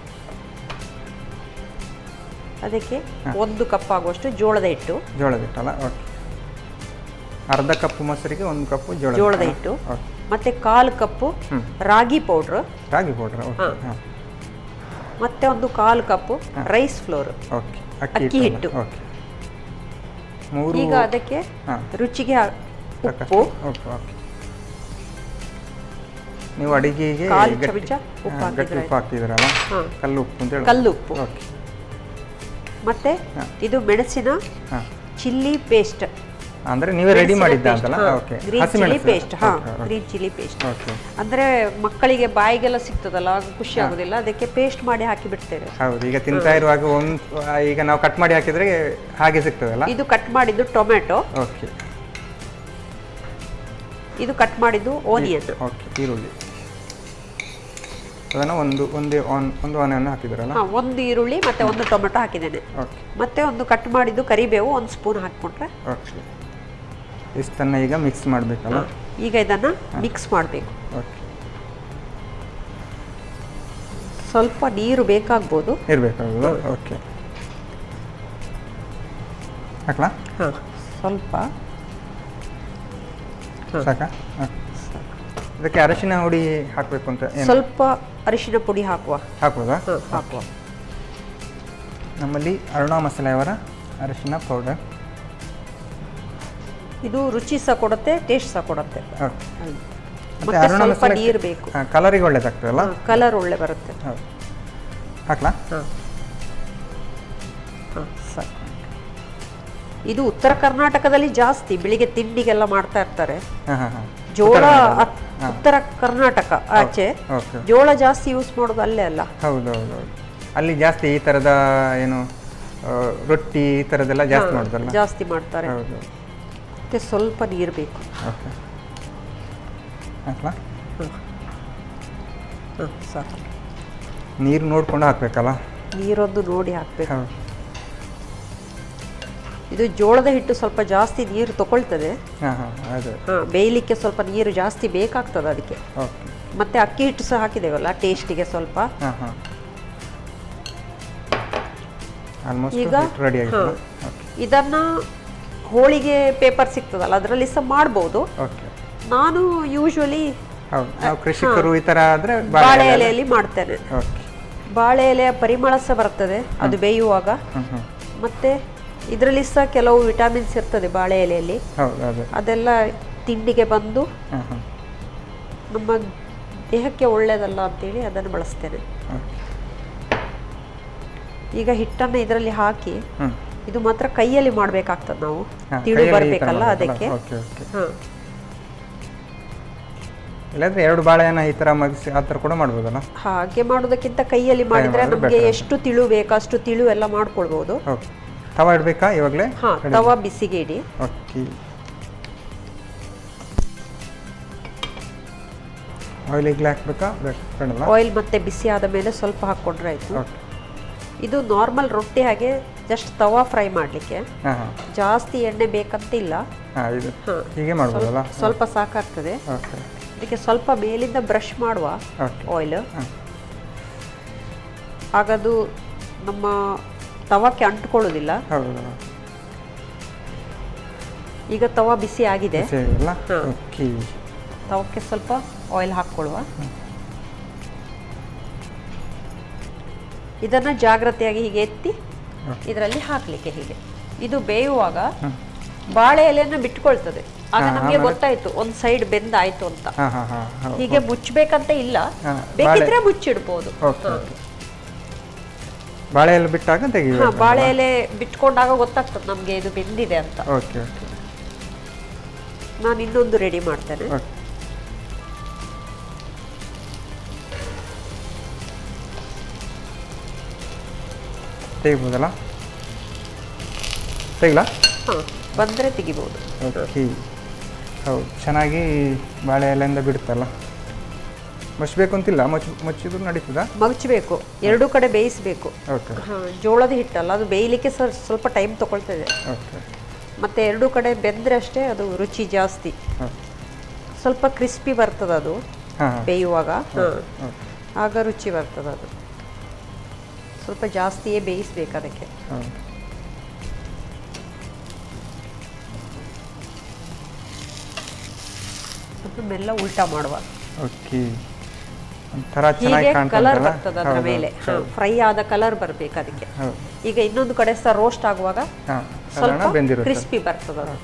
ಅದಕ್ಕೆ ಒಂದು ಕಪ್ ಆಗುವಷ್ಟು ಜೋಳದ ಹಿಟ್ಟು ಜೋಳದ ಹಿಟ್ಟಲ್ಲ ಓಕೆ ಅರ್ಧ ಕಪ್ ಮೊಸರಿಗೆ ಒಂದು ಕಪ್ ಜೋಳದ ಜೋಳದ ಹಿಟ್ಟು ಹಿಟ್ಟು ಓಕೆ ಮತ್ತೆ ಕಾಲು ಕಪ್ಪು ಹ್ಮ್. Ragi powder ragi powder okay ಹಾ. ಹಾಂ ಮತ್ತೆ ಒಂದು ಕಾಲು ಕಪ್ಪು ರೈಸ್ ಫ್ಲೋರ್ ಓಕೆ ಅಕ್ಕಿ ಅಕ್ಕಿ ಹಿಟ್ಟು. ಹಿಟ್ಟು ಓಕೆ ಮೂರು ಈಗ ಅದಕ್ಕೆ ಹಾಂ ರುಚಿಗೆ ಹಾ- ಸಾಕಷ್ಟು ಉಪ್ಪು ಉಪ್ಪು ಓಕೆ ನೀವು ಅಡಿಗೆಗೆ ಕಾಲು ಗಟ್ಟಿ- ಚಮಚ ಉಪ್ಪು ಹಾ, ಗಟ್ಟಿ ಹಾಕಿದ್ರೆ ಉಪ್ಪು ಹಾಕ್ತಿದ್ದೀರಲ್ಲ ಹಾ. ಕಲ್ಲು ಉಪ್ಪು ಅಂತ ಹೇಳಿ ಕಲ್ಲು ಉಪ್ಪು. ಓಕೆ ಮತ್ತೆ ಹಾ. ಇದು ಮೆಣಸಿನ ಹಾಂ ಚಿಲ್ಲಿ ಪೇಸ್ಟ್ ಅಂದರೆ ನೀವೇ ರೆಡಿ ಮಾಡಿದ್ದ ಅಂತಲ್ಲ ಓಕೆ ಗ್ರೀನ್ ಚಿಲ್ಲಿ ಪೇಸ್ಟ್ ಹಾ ಗ್ರೀನ್ ಚಿಲ್ಲಿ ಪೇಸ್ಟ್ ಓಕೆ ಅಂದ್ರೆ ಮಕ್ಕಳಿಗೆ ಬಾಯಿಗೆಲ್ಲ ಸಿಗ್ತದಲ್ಲ ಆಗ ಖುಷಿ ಆಗುದಿಲ್ಲ ಅದಕ್ಕೆ ಪೇಸ್ಟ್ ಮಾಡಿ ಹಾಕಿ ಬಿಡ್ತೇವೆ ಹೌದು ಈಗ ತಿಂತಾ ಇರುವಾಗ ಒಂದು ಈಗ ನಾವು ಕಟ್ ಮಾಡಿ ಹಾಕಿದ್ರೆ ಹಾಗೆ ಸಿಗ್ತದಲ್ಲ ಇದು ಕಟ್ ಮಾಡಿದ್ದು ಟೊಮೆಟೊ ಓಕೆ ಇದು ಕಟ್ ಮಾಡಿದ್ದು ಓನಿಯನ್ ಓಕೆ ಈರುಳ್ಳಿ ಅದನ್ನು ಒಂದು ಒಂದೇ ಆನ್ ಒಂದು ಆನಿಯನ್ ಹಾಕಿದ್ರಲ್ಲ ಹಾ ಒಂದು ಈರುಳ್ಳಿ ಮತ್ತೆ ಒಂದು ಟೊಮೆಟೊ ಹಾಕಿದ್ದೇನೆ ಓಕೆ ಮತ್ತೆ ಒಂದು ಕಟ್ ಮಾಡಿದ್ದು ಕರಿಬೇವು ಒಂದು ಸ್ಪೂನ್ ಹಾಕ್ಕೊಂಡ್ರೆ ಓಕೆ ಇಷ್ಟನ್ನು ಈಗ ಮಿಕ್ಸ್ ಮಾಡಬೇಕಲ್ಲ ಈಗ ಇದನ್ನ ಮಿಕ್ಸ್ ಮಾಡಬೇಕು ಓಕೆ ಸ್ವಲ್ಪ ನೀರು ಬೇಕಾಗ್ಬೋದು ಇರಬೇಕಾಗುದು ಓಕೆ ಹಾಕ್ಲಾ ಹಾ ಸ್ವಲ್ಪ ಸಾಕಾ ಹಾಂ ಇದಕ್ಕೆ ಅರಶಿನ ಹುಡಿ ಹಾಕಬೇಕು ಅಂತ ಏನು ಸ್ವಲ್ಪ ಅರಿಶಿನ ಪುಡಿ ಹಾಕುವ ಹಾಕ್ಬೋದಾ ಹಾ, ಹಾಕುವ ನಮ್ಮಲ್ಲಿ ಅರುಣಾ ಮಸಾಲೆಯವರ ಅರಶಿನ ಪೌಡರ್ ಇದು ರುಚಿ ಸಹ ಕೊಡುತ್ತೆ ಟೇಸ್ಟ್ ಸಹ ಕೊಡುತ್ತೆ ಓಕೆ ಮತ್ತೆ ಅರುಣ ಸ್ವಲ್ಪ ಮಸಾಲೆ ನೀರು ಬೇಕು ಕಲರಿಗೆ ಒಳ್ಳೇದಾಗ್ತದಲ್ಲ ಕಲರ್ ಒಳ್ಳೆ ಬರುತ್ತೆ ಹೌದು ಹಾಕ್ಲಾ ಹಾ. ಹಾ, ಸಾಕು. ಇದು ಉತ್ತರ ಕರ್ನಾಟಕದಲ್ಲಿ ಜಾಸ್ತಿ ಬೆಳಿಗ್ಗೆ ತಿಂಡಿಗೆಲ್ಲ ಮಾಡ್ತಾ ಇರ್ತಾರೆ ಹಾಂ ಹಾಂ ಹಾಂ ಜೋಳ ಅತ್- ಉತ್ತರ ಕರ್ನಾಟಕ ಆಚೆ ಓಕೆ ಜೋಳ ಜಾಸ್ತಿ ಯೂಸ್ ಮಾಡೋದು ಅಲ್ಲೇ ಅಲ್ಲ ಹೌದು ಹೌದು ಹೌದು ಅಲ್ಲಿ ಜಾಸ್ತಿ ಈ ಥರದ ಏನು ಆ, ರೊಟ್ಟಿ ಈ ಥರದ್ದೆಲ್ಲ ಜಾಸ್ತಿ ಮಾಡೋದಲ್ಲ ಜಾಸ್ತಿ ಮಾಡ್ತಾರೆ ಹೌದು ಮತ್ತೆ ಸ್ವಲ್ಪ ನೀರು ಬೇಕು ಓಕೆ ಹಾಕ್ಲಾ ಹಾ, ಸಾಕು ನೀರು ನೋಡ್ಕೊಂಡು ಹಾಕ್ಬೇಕಲ್ಲ ನೀರೊಂದು ನೋಡಿ ಹಾಕ್ಬೇಕು ಹೌದು ಇದು ಜೋಳದ ಹಿಟ್ಟು ಸ್ವಲ್ಪ ಜಾಸ್ತಿ ನೀರು ತಗೊಳ್ತದೆ ಹಾಂ ಹಾಂ ಅದು ಹಾ ಬೇಯಲಿಕ್ಕೆ ಸ್ವಲ್ಪ ನೀರು ಜಾಸ್ತಿ ಬೇಕಾಗ್ತದೆ ಅದಕ್ಕೆ ಓಕೆ ಮತ್ತೆ ಅಕ್ಕಿ ಹಿಟ್ಟು ಸಹ ಹಾಕಿದೇವಲ್ಲ ಟೇಸ್ಟಿಗೆ ಸ್ವಲ್ಪ ಹಾಂ ಹಾಂ ಆಲ್ಮೋಸ್ಟ್ ಈಗ ರೆಡಿ ಆಗಿದೆ ಹಾ. ಓಕೆ ಇದನ್ನ ಹೋಳಿಗೆ ಪೇಪರ್ ಸಿಗ್ತದಲ್ಲ ಅದರಲ್ಲಿ ಸಹ ಮಾಡ್ಬೋದು ಓಕೆ ನಾನು ಯೂಶ್ವಲಿ ಹೌದು ನಾವು ಕೃಷಿಕರು ಈ ಥರ ಆದರೆ ಬಾಳೆ ಎಲೆಯಲ್ಲಿ ಮಾಡ್ತೇನೆ ಓಕೆ ಬಾಳೆ ಎಲೆಯ ಪರಿಮಳ ಸಹ ಬರ್ತದೆ ಅದು ಬೇಯುವಾಗ ಹ್ಞೂ ಹ್ಞೂ ಮತ್ತೆ ಇದರಲ್ಲಿ ಸಹ ಕೆಲವು ವಿಟಮಿನ್ಸ್ ಇರ್ತದೆ ಬಾಳೆ ಎಲೆಯಲ್ಲಿ ಹೌದು ಅದೇ ಅದೆಲ್ಲ ತಿಂಡಿಗೆ ಬಂದು ಹಾಂ ಹಾಂ ನಮ್ಮ ದೇಹಕ್ಕೆ ಒಳ್ಳೆಯದಲ್ಲ ಅಂತೇಳಿ ಅದನ್ನು ಬಳಸ್ತೇನೆ ಈಗ ಹಿಟ್ಟನ್ನು ಇದರಲ್ಲಿ ಹಾಕಿ ಹ್ಮ್ ಇದು ಮಾತ್ರ ಕೈಯಲ್ಲಿ ಮಾಡ್ಬೇಕಾಗ್ತದೆ ನಾವು ಹಾ, ತಿಳು ಕೈಯಲ್ಲಿ ಈ ಥರ ಬರಬೇಕಲ್ಲ ಮಾಡ್ಬೇಕಲ್ಲ? ಅದಕ್ಕೆ ಓಕೆ ಓಕೆ ಹಾ ಇಲ್ಲಾಂದ್ರೆ ಎರಡು ಬಾಳೆಹಣ್ಣ ಈ ಥರ ಮಗಿಸಿ ಆ ಥರ ಕೂಡ ಮಾಡ್ಬೋದಲ್ಲ ಹಾಗೆ ಮಾಡೋದಕ್ಕಿಂತ ಕೈಯಲ್ಲಿ ಮಾಡಿದ್ರೆ ಮಾಡಿದ್ರೆ ನಮಗೆ better ಎಷ್ಟು ತಿಳು ಬೇಕು ಅಷ್ಟು ತಿಳು ಎಲ್ಲ ಮಾಡ್ಕೊಳ್ಬಹುದು ಓಕೆ ತವ ಇಡಬೇಕಾ ಇವಾಗಲೇ ಹಾ ತವಾ ಬಿಸಿಗೆ ಇಡಿ ಓಕೆ ಆಯಿಲ್ ಈಗಲೇ ಹಾಕ್ಬೇಕಾ ಬೇಕು ಬೇಡವಾ ಆಯಿಲ್ ಮತ್ತೆ ಬಿಸಿ ಆದ ಮೇಲೆ ಸ್ವಲ್ಪ ಹಾಕ್ಕೊಂಡ್ರೆ ಆಯ್ತು ಓಕೆ ಇದು ನಾರ್ಮಲ್ ರೊಟ್ಟಿ ಹಾಗೆ ಜಸ್ಟ್ ತವಾ ಫ್ರೈ ಮಾಡಲಿಕ್ಕೆ ಹಾಂ ಹಾಂ ಜಾಸ್ತಿ ಎಣ್ಣೆ ಬೇಕಂತ ಇಲ್ಲ ಹಾಂ ಇದು ಹಾ. ಹೀಗೆ ಮಾಡ್ಬೋದಲ್ಲ ಸ್ವಲ್ಪ ಸಾಕಾಗ್ತದೆ ಓಕೆ ಇದಕ್ಕೆ ಸ್ವಲ್ಪ ಮೇಲಿಂದ ಬ್ರಷ್ ಮಾಡುವ ಓಕೆ ಆಯಿಲ್ ಹಾಂ ಆಗದು ನಮ್ಮ ತವಕ್ಕೆ ಅಂಟ್ಕೊಳ್ಳೋದಿಲ್ಲ ಹೌದು ಈಗ ತವಾ ಬಿಸಿ ಆಗಿದೆ ಸೇರಿಲ್ಲ ಹಾ. ಓಕೆ ತವಕ್ಕೆ ಸ್ವಲ್ಪ ಆಯಿಲ್ ಹಾಕ್ಕೊಳ್ಳುವ ಇದನ್ನು ಜಾಗ್ರತೆಯಾಗಿ ಹೀಗೆ ಎತ್ತಿ ಇದರಲ್ಲಿ ಹಾಕಲಿಕ್ಕೆ ಹೀಗೆ ಇದು ಬೇಯುವಾಗ ಬಾಳೆ ಎಲೆಯನ್ನು ಬಿಟ್ಕೊಳ್ತದೆ ಆಗ ಹಾ, ನಮಗೆ ಆಮೇಲೆ? ಗೊತ್ತಾಯ್ತು ಒಂದು ಸೈಡ್ ಬೆಂದಾಯ್ತು ಅಂತ ಹಾಂ ಹಾಂ ಹಾಂ ಹೌದು ಹೀಗೆ ಮುಚ್ಚಬೇಕಂತ ಇಲ್ಲ ಹಾ, ಬೇಕಿದ್ರೆ ಬಾಳೆ- ಮುಚ್ಚಿಡ್ಬೋದು ಓಕೆ ಓಕೆ ಬಾಳೆ ಎಲ್ಲ ಬಿಟ್ಟಾಗ ಹಾ ತೆಗಿಬೇಕು ಬಾಳೆ ಎಲೆ ಬಿಟ್ಕೊಂಡಾಗ ಗೊತ್ತಾಗ್ತದೆ ನಮಗೆ ಇದು ಬೆಂದಿದೆ ಅಂತ ಓಕೆ ಓಕೆ ನಾನು ಇನ್ನೊಂದು ರೆಡಿ ಮಾಡ್ತೇನೆ ಓಕೆ ತೆಗಿಬೋದಲ್ಲ ತೆಗಿಲಾ ಹಾ ಬಂದರೆ ತೆಗಿಬೋದು ಓಕೆ ಹೌದು ಚೆನ್ನಾಗಿ ಬಾಳೆ ಎಲೆಯಿಂದ ಬಿಡುತ್ತಲ್ಲ ಮುಚ್ಚಬೇಕು ಅಂತಿಲ್ಲ ಮುಚ್ಚ ಮುಚ್ಚಿದ್ರು ನಡೀತದಾ ಮಗಚಬೇಕು ಎರಡೂ ಕಡೆ ಬೇಯಿಸಬೇಕು ಓಕೆ ಹಾ ಜೋಳದ ಹಿಟ್ಟಲ್ಲ ಅದು ಬೇಯಲಿಕ್ಕೆ ಸ್ವಲ್ಪ ಸ್ವಲ್ಪ ಟೈಮ್ ತಗೊಳ್ತದೆ ಓಕೆ ಮತ್ತೆ ಎರಡೂ ಕಡೆ ಬೆಂದರೆ ಅಷ್ಟೇ ಅದು ರುಚಿ ಜಾಸ್ತಿ ಓಕೆ ಸ್ವಲ್ಪ ಕ್ರಿಸ್ಪಿ ಬರ್ತದೆ ಅದು ಹಾಂ ಹಾಂ ಬೇಯುವಾಗ ಹಾ ಓಕೆ ಆಗ ರುಚಿ ಬರ್ತದೆ ಅದು ಸ್ವಲ್ಪ ಜಾಸ್ತಿಯೇ ಬೇಯಿಸ್ಬೇಕು ಅದಕ್ಕೆ ಹೌದು ಮತ್ತು ಮೆಲ್ಲ ಉಲ್ಟಾ ಮಾಡುವ ಓಕೆ ಒಂಥರ ಚೆನ್ನಾಗಿ ಹೀಗೆ ಕಲರ್ ಕಾಣ್ತದಲ್ಲ ಬರ್ತದೆ ಅದರ ಹೌದು, ಮೇಲೆ ಹೌದು, ಫ್ರೈ ಆದ ಕಲರ್ ಬರಬೇಕು ಅದಕ್ಕೆ ಹೌದು ಈಗ ಇನ್ನೊಂದು ಕಡೆ ಸಹ ರೋಸ್ಟ್ ಆಗುವಾಗ ಹಾಂ ಸ್ವಲ್ಪ ಸಾಧಾರಣ ಬೆಂದಿರುತ್ತೆ ಕ್ರಿಸ್ಪಿ ಬರ್ತದೆ ಅದು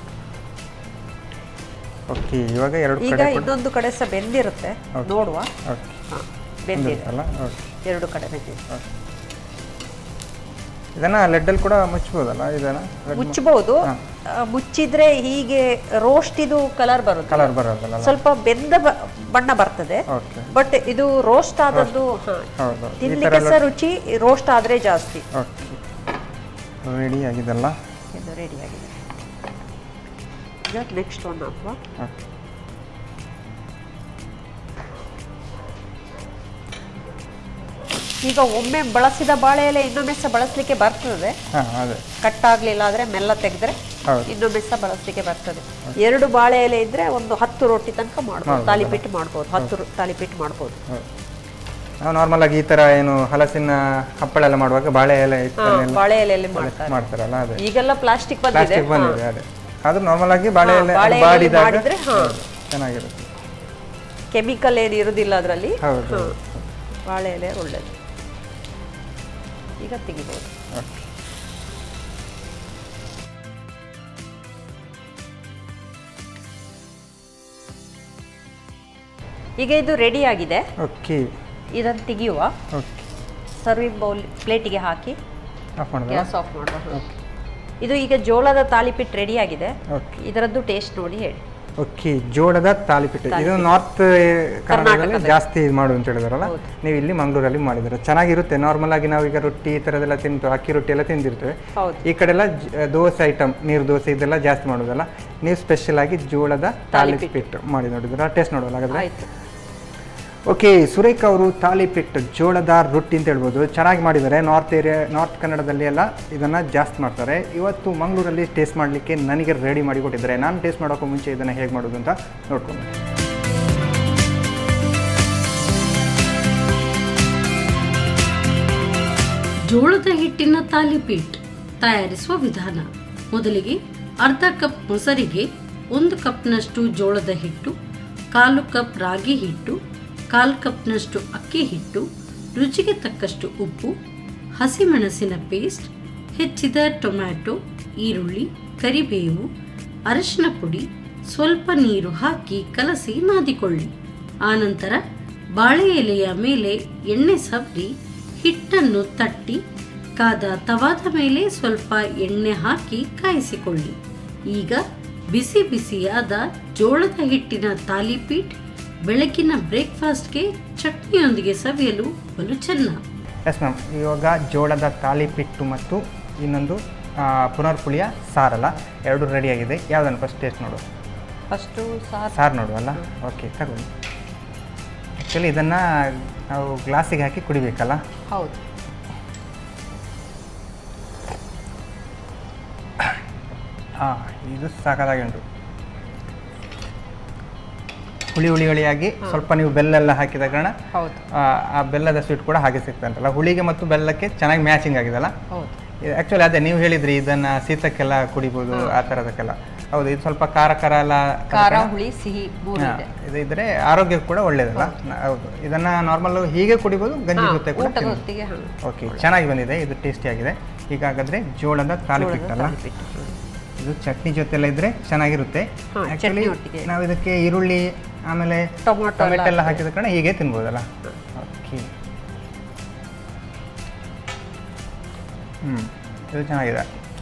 ಓಕೆ ಇವಾಗ ಎರಡು ಈಗ ಕಡೆ ಕೂಡ ಇನ್ನೊಂದು ಕಡೆ ಸಹ ಬೆಂದಿರುತ್ತೆ Okay. ನೋಡುವ ಓಕೆ ಹಾ, ಬೆಂದಿದೆ ಅಲ್ಲ ಓಕೆ ಎರಡು ಕಡೆ ಬೆಂದಿದೆ ಇದನ್ನ ಲೆಡ್ಡಲ್ಲಿ ಕೂಡ ಮುಚ್ಬೋದಲ್ಲ ಇದನ್ನ red ಮುಚ್ಚಬಹುದು ಹಾ. ಆ, ಮುಚ್ಚಿದ್ರೆ ಹೀಗೆ ರೋಸ್ಟ್ ಇದು ಕಲರ್ ಬರುತ್ತೆ ಕಲರ್ ಬರೋದಲ್ಲ ಸ್ವಲ್ಪ ಬೆಂದ ಬ- ಬಣ್ಣ ಬರ್ತದೆ ಓಕೆ ಬಟ್ ಇದು ರೋಸ್ಟ್ ಆದದ್ದು ಹಾ, ಹೌದು ಈ ತಿನ್ಲಿಕ್ಕೆ ಥರ ಸಹ ರುಚಿ ರೋಸ್ಟ್ ಆದ್ರೆ ಜಾಸ್ತಿ ಓಕೆ ರೆಡಿ ಆಗಿದೆಲ್ಲ ಇದು ರೆಡಿ ಆಗಿದೆ ಈಗ ನೆಕ್ಸ್ಟ್ ಒನ್ ಹಾಕುವ ಓಕೆ ಈಗ ಒಮ್ಮೆ ಬಳಸಿದ ಬಾಳೆ ಎಲೆ ಇನ್ನೊಮ್ಮೆ ಸಹ ಬಳಸಲಿಕ್ಕೆ ಬರ್ತದೆ ಹಾಂ ಅದೇ ಕಟ್ ಆಗ್ಲಿಲ್ಲ ಆದ್ರೆ ಮೆಲ್ಲ ತೆಗೆದ್ರೆ ಹೌದು. ಇನ್ನೊಮ್ಮೆ ಸಹ ಬಳಸಲಿಕ್ಕೆ ಬರ್ತದೆ ಎರಡು ಬಾಳೆ ಎಲೆ ಇದ್ರೆ ಒಂದು ಹತ್ತು ರೊಟ್ಟಿ ತನಕ ಮಾಡ್ಬೋದು ಮಾಡ್ಬೋದು. ತಾಲಿಪೀಟ್ ಮಾಡ್ಬೋದು ಹತ್ತು ರೊ- ತಾಲಿಪೀಟ್ ಮಾಡ್ಬೋದು ಹೌದು ನಾವು ನಾರ್ಮಲ್ ಆಗಿ ಈ ಥರ ಏನು ಹಲಸಿನ ಹಪ್ಪಳ ಎಲ್ಲ ಮಾಡುವಾಗ ಬಾಳೆ ಎಲೆ ಹಾ, ಇಟ್ಟನ್ನೆಲ್ಲ ಬಾಳೆ ಎಲೆಯಲ್ಲಿ ಮಾಡ್ತಾರೆ ಮಾಡ್ತಾರಲ್ಲ ಅದೇ ಈಗೆಲ್ಲ ಪ್ಲಾಸ್ಟಿಕ್ ಬಂದಿದೆ ಪ್ಲಾಸ್ಟಿಕ್ ಬಂದಿದೆ ಅದೇ ಆದ್ರೂ ನಾರ್ಮಲ್ ಆಗಿ ಬಾಳೆ ಹಾ, ಎಲೆ ಬಾಳೆ ಅದು ಎಲೆಯಲ್ಲಿ ಬಾಡಿದಾಗ ಮಾಡಿದ್ರೆ, ಹಾ. ಹೌದು, ಚೆನ್ನಾಗಿರುತ್ತೆ ಕೆಮಿಕಲ್ ಏನು ಇರುವುದಿಲ್ಲ ಅದರಲ್ಲಿ ಹೌದು ಬಾಳೆ ಎಲೆ ಒಳ್ಳೇದು ಈಗ ತೆಗಿಬೋದು ಓಕೆ ಈಗ ಇದು ರೆಡಿ ಆಗಿದೆ ಓಕೆ ಇದನ್ನು ತೆಗಿಯುವ ಓಕೆ ಸರ್ವಿಂಗ್ ಬೌಲ್ ಪ್ಲೇಟಿಗೆ ಹಾಕಿ ಆಫ್ ಮಾಡೋದಾ ಗ್ಯಾಸ್ ಆಫ್ ಮಾಡುವ ಇದು ಈಗ ಜೋಳದ ತಾಲಿಪಿಟ್ ರೆಡಿ ಆಗಿದೆ ಓಕೆ ಇದರದ್ದು ಟೇಸ್ಟ್ ನೋಡಿ ಹೇಳಿ ಓಕೆ ಜೋಳದ ತಾಲಿಪಿಟ್ಟು ಇದು ತಾಲಿಪಿಟ್ಟು. ನಾರ್ತ್ ಕರ್ನಾಟಕದಲ್ಲಿ ಕರ್ನಾಟಕದಲ್ಲಿ. ಜಾಸ್ತಿ ಇದು ಮಾಡು ಅಂತ ಹೇಳಿದಾರಲ್ಲ ಹೌದು. ನೀವು ಇಲ್ಲಿ ಮಂಗಳೂರಲ್ಲಿ ಮಾಡಿದ್ರೆ ಚೆನ್ನಾಗಿರುತ್ತೆ ನಾರ್ಮಲ್ ಆಗಿ ನಾವೀಗ ರೊಟ್ಟಿ ಈ ಥರದ್ದೆಲ್ಲ ತಿಂತು ಅಕ್ಕಿ ರೊಟ್ಟಿ ಎಲ್ಲ ತಿಂದಿರ್ತೇವೆ ಹೌದು ಈ ಕಡೆ ಎಲ್ಲ ಜ- ದೋಸೆ ಐಟಮ್ ನೀರು ದೋಸೆ ಇದೆಲ್ಲ ಜಾಸ್ತಿ ಮಾಡೋದಲ್ಲ ನೀವು ಸ್ಪೆಷಲ್ ಆಗಿ ಜೋಳದ ತಾಲಿಪಿಟ್ಟು. ತಾಲಿಪಿಟ್ಟು ಮಾಡಿ ನೋಡಿದ್ರ ಟೇಸ್ಟ್ ನೋಡೋಲ್ಲ ಹಾಗಾದ್ರೆ ಆಯ್ತು ಓಕೆ ಸುರೇಖ್ ಅವರು ತಾಲಿಪಿಟ್ಟು ಜೋಳದ ರೊಟ್ಟಿ ಅಂತ ಹೇಳ್ಬೋದು ಚೆನ್ನಾಗಿ ಮಾಡಿದ್ದಾರೆ ನಾರ್ತ್ ಏರಿಯಾ ನಾರ್ತ್ ಕನ್ನಡದಲ್ಲಿ ಎಲ್ಲ ಇದನ್ನು ಜಾಸ್ತಿ ಮಾಡ್ತಾರೆ ಇವತ್ತು ಮಂಗಳೂರಲ್ಲಿ ಟೇಸ್ಟ್ ಮಾಡಲಿಕ್ಕೆ ನನಗೆ ರೆಡಿ ಮಾಡಿ ಕೊಟ್ಟಿದ್ದಾರೆ ನಾನು ಟೇಸ್ಟ್ ಮಾಡೋಕ್ಕೂ ಮುಂಚೆ ಇದನ್ನು ಹೇಗೆ ಮಾಡೋದು ಅಂತ ನೋಡ್ಕೊಂಡು ಜೋಳದ ಹಿಟ್ಟಿನ ತಾಲಿಪೀಟ್ ತಯಾರಿಸುವ ವಿಧಾನ ಮೊದಲಿಗೆ ಅರ್ಧ ಕಪ್ ಮೊಸರಿಗೆ ಒಂದು ಕಪ್ನಷ್ಟು ಜೋಳದ ಹಿಟ್ಟು ಕಾಲು ಕಪ್ ರಾಗಿ ಹಿಟ್ಟು ಕಾಲು ಕಪ್ನಷ್ಟು ಅಕ್ಕಿ ಹಿಟ್ಟು ರುಚಿಗೆ ತಕ್ಕಷ್ಟು ಉಪ್ಪು ಹಸಿಮೆಣಸಿನ ಪೇಸ್ಟ್ ಹೆಚ್ಚಿದ ಟೊಮ್ಯಾಟೊ ಈರುಳ್ಳಿ ಕರಿಬೇವು ಅರಶಿನ ಪುಡಿ ಸ್ವಲ್ಪ ನೀರು ಹಾಕಿ ಕಲಸಿ ನಾದಿಕೊಳ್ಳಿ ಆನಂತರ ಬಾಳೆ ಎಲೆಯ ಮೇಲೆ ಎಣ್ಣೆ ಸವರಿ ಹಿಟ್ಟನ್ನು ತಟ್ಟಿ ಕಾದ ತವಾದ ಮೇಲೆ ಸ್ವಲ್ಪ ಎಣ್ಣೆ ಹಾಕಿ ಕಾಯಿಸಿಕೊಳ್ಳಿ ಈಗ ಬಿಸಿ ಬಿಸಿಯಾದ ಜೋಳದ ಹಿಟ್ಟಿನ ತಾಲಿಪೀಟ್ ಬೆಳಗಿನ ಬ್ರೇಕ್ಫಾಸ್ಟ್ಗೆ ಚಟ್ನಿಯೊಂದಿಗೆ ಸವಿಯಲು ಬಲು ಚೆನ್ನ ಎಸ್ ಮ್ಯಾಮ್ ಇವಾಗ ಜೋಳದ ತಾಲಿಪಿಟ್ಟು ಮತ್ತು ಇನ್ನೊಂದು ಆ, ಪುನರ್ಪುಳಿಯ ಸಾರಲ್ಲ ಎರಡು ರೆಡಿಯಾಗಿದೆ ಯಾವುದನ್ನು ಫಸ್ಟ್ ಟೇಸ್ಟ್ ನೋಡು ಫಸ್ಟು ಸಾರು ಸಾರು ನೋಡುವಲ್ಲ ಓಕೆ ತಗೊಳ್ಳಿ ಆ್ಯಕ್ಚುಲಿ ಇದನ್ನು ನಾವು ಗ್ಲಾಸಿಗೆ ಹಾಕಿ ಕುಡಿಬೇಕಲ್ಲ ಹೌದು ಹಾಂ ಇದು ಸಾಕಾಗಿ ಉಂಟು ಹುಳಿ ಹುಳಿ ಹುಳಿಯಾಗಿ ಸ್ವಲ್ಪ ನೀವು ಬೆಲ್ಲ ಹಾಕಿದ ಕಾರಣ ಹೌದು ಆ, ಆ ಬೆಲ್ಲದ ಸ್ವೀಟ್ ಕೂಡ ಹಾಗೆ ಸಿಗ್ತಂತಲ್ಲ ಹುಳಿಗೆ ಮತ್ತು ಬೆಲ್ಲಕ್ಕೆ ಚೆನ್ನಾಗಿ ಮ್ಯಾಚಿಂಗ್ ಆಗಿದೆಲ್ಲ ಹೌದು ಆ್ಯಕ್ಚುಲಿ ಅದೇ ನೀವು ಹೇಳಿದ್ರಿ ಇದನ್ನು ಶೀತಕ್ಕೆಲ್ಲ ಕುಡಿಬೋದು ಆ ಥರದಕ್ಕೆಲ್ಲ ಹೌದು ಇದು ಸ್ವಲ್ಪ ಖಾರ ಖಾರ ಎಲ್ಲ ಖಾರ ಹುಳಿ ಸಿಹಿ ಮೂರು ಹಾ, ಇದೆ ಇದು ಇದ್ರೆ ಆರೋಗ್ಯಕ್ಕೆ ಕೂಡ ಒಳ್ಳೇದಲ್ಲ ನ- ಹೌದು ಇದನ್ನ ನಾರ್ಮಲ್ ಹೀಗೆ ಕುಡಿಬೋದು ಗಂಜಿ ಹಾ, ಜೊತೆ ಕೂಡ ಊಟದ ಹೊತ್ತಿಗೆ ಹಾ ಓಕೆ ಚೆನ್ನಾಗಿ ಬಂದಿದೆ ಇದು ಟೇಸ್ಟಿ ಆಗಿದೆ ಈಗ ಹಾಗಾದ್ರೆ ಜೋಳದ ತಾಲಿಪಿಟ್ ಅಲ್ಲ ತಾಲಿಪೀಟು, ಹ್ಮ್. ಇದು ಚಟ್ನಿ ಜೊತೆಲ್ಲ ಇದ್ರೆ ಚೆನ್ನಾಗಿರುತ್ತೆ ಹಾ, ಆ್ಯಕ್ಚುಲಿ ಚಟ್ನಿ ಒಟ್ಟಿಗೆ. ನಾವು ಇದಕ್ಕೆ ಈರುಳ್ಳಿ ಆಮೇಲೆ ಟೊಮೊಟೊ ಎಲ್ಲ ಟೊಮೆಟೊ ಎಲ್ಲ ಹಾಕಿದ ಕಾರಣ ಹೀಗೆ ತಿನ್ಬೋದಲ್ಲ ಓಕೆ ಹ್ಞೂ ಇದು ಚೆನ್ನಾಗಿದೆ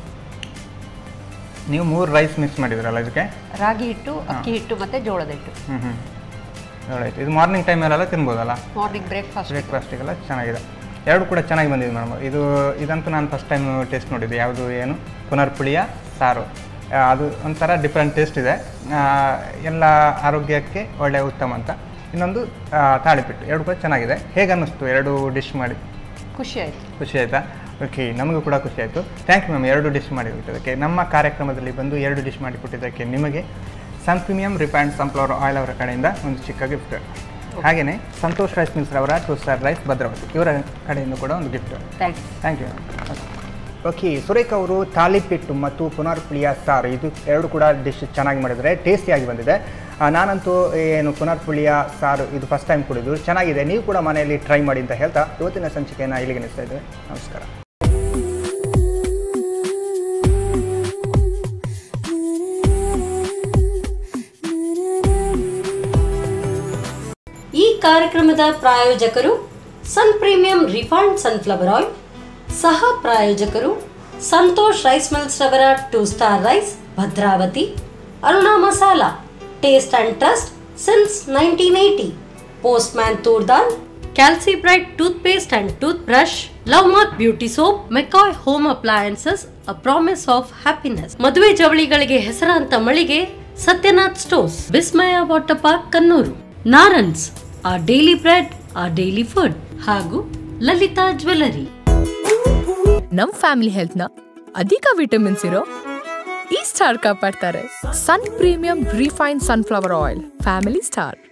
ನೀವು ಮೂರು ರೈಸ್ ಮಿಕ್ಸ್ ಮಾಡಿದ್ರಲ್ಲ ಇದಕ್ಕೆ ರಾಗಿ ಹಿಟ್ಟು ಅಕ್ಕಿ ಹಿಟ್ಟು ಮತ್ತೆ ಜೋಳದ ಹಿಟ್ಟು ಹ್ಞೂ ಹ್ಞೂ ಒಳ್ಳೆಯದು ಇದು ಮಾರ್ನಿಂಗ್ ಟೈಮಲ್ಲೆಲ್ಲ ತಿನ್ಬೋದಲ್ಲ ಮಾರ್ನಿಂಗ್ ಬ್ರೇಕ್ಫಾಸ್ಟ್ ಬ್ರೇಕ್ಫಾಸ್ಟಿಗೆಲ್ಲ ಚೆನ್ನಾಗಿದೆ ಎರಡು ಕೂಡ ಚೆನ್ನಾಗಿ ಬಂದಿದೆ ಮೇಡಮ್ ಇದು ಇದಂತೂ ನಾನು ಫಸ್ಟ್ ಟೈಮ್ ಟೇಸ್ಟ್ ನೋಡಿದ್ದೆ ಯಾವುದು ಏನು ಪುನರ್ಪುಳಿಯ ಸಾರು ಆ, ಅದು ಒಂಥರ ಡಿಫ್ರೆಂಟ್ ಟೇಸ್ಟ್ ಇದೆ ಆ, ಎಲ್ಲ ಆರೋಗ್ಯಕ್ಕೆ ಒಳ್ಳೆಯ ಉತ್ತಮ ಅಂತ ಇನ್ನೊಂದು ಆ, ತಾಳಿಪಿಟ್ಟು ಎರಡು ಕೂಡ ಚೆನ್ನಾಗಿದೆ ಹೇಗೆ ಅನ್ನಿಸ್ತು ಎರಡು ಡಿಶ್ ಮಾಡಿ ಖುಷಿ ಆಯ್ತು ಖುಷಿ ಆಯಿತಾ ಓಕೆ ನಮಗೂ ಕೂಡ ಖುಷಿ ಆಯಿತು ಥ್ಯಾಂಕ್ ಯು ಮ್ಯಾಮ್ ಎರಡು ಡಿಶ್ ಮಾಡಿಕೊಟ್ಟಿದ್ದಕ್ಕೆ ನಮ್ಮ ಕಾರ್ಯಕ್ರಮದಲ್ಲಿ ಬಂದು ಎರಡು ಡಿಶ್ ಮಾಡಿಕೊಟ್ಟಿದ್ದಕ್ಕೆ ನಿಮಗೆ sun premium refined sunflower oil ಅವರ ಕಡೆಯಿಂದ ಒಂದು ಚಿಕ್ಕ ಗಿಫ್ಟ್ ಹಾಗೆಯೇ ಸಂತೋಷ್ ರೈಸ್ ಮಿಲ್ಸ್ ಅವರ ಟೂ ಸ್ಟಾರ್ ರೈಸ್ ಭದ್ರಾವತಿ ಇವರ ಕಡೆಯಿಂದ ಕೂಡ ಒಂದು gift thanks thank you okay Surekh ಅವರು ತಾಲಿಪಿಟ್ಟು ಮತ್ತು ಪುನರ್ಪುಳಿಯ ಸಾರು ಇದು ಎರಡು ಕೂಡ ಡಿಶ್ ಚೆನ್ನಾಗಿ ಮಾಡಿದರೆ ಟೇಸ್ಟಿಯಾಗಿ ಬಂದಿದೆ ಆ, ನಾನಂತೂ ಏನು ಪುನರ್ಪುಳಿಯ ಸಾರು ಇದು ಫಸ್ಟ್ ಟೈಮ್ ಕುಡಿದು ಚೆನ್ನಾಗಿದೆ ನೀವು ಕೂಡ ಮನೆಯಲ್ಲಿ ಟ್ರೈ ಮಾಡಿ ಅಂತ ಹೇಳ್ತಾ ಇವತ್ತಿನ ಸಂಚಿಕೆಯನ್ನು ಇಲ್ಲಿಗೆ ನಿಲ್ಲಿಸ್ತಾ ಇದ್ದೇವೆ ನಮಸ್ಕಾರ ಈ ಕಾರ್ಯಕ್ರಮದ ಪ್ರಾಯೋಜಕರು ಸನ್ ಪ್ರೀಮಿಯಂ ರಿಫೈಂಡ್ ಸನ್ಫ್ಲವರ್ ಆಯಿಲ್ ಸಹ ಪ್ರಾಯೋಜಕರು ಸಂತೋಷ್ ರೈಸ್ ಮಿಲ್ಸ್ ರವರ two star rice Bhadravati Aruna masala taste and trust since nineteen eighty postman toor dal Calcibright toothpaste and toothbrush love mark beauty soap McCoy home appliances a promise of happiness ಮದುವೆ ಜವಳಿಗಳಿಗೆ ಹೆಸರಾಂತ ಮಳಿಗೆ Satyanath stores Vismaya water park Kannur Narans ಆ daily bread ಆ daily food ಹಾಗೂ Lalitha jewellery ನಮ್ family ಹೆಲ್ತ್ನ ಅಧಿಕ vitamins ಇರೋ ಈ ಸ್ಟಾರ್ ಕಾಪಾಡ್ತಾರೆ ಸನ್ premium refine sunflower oil family star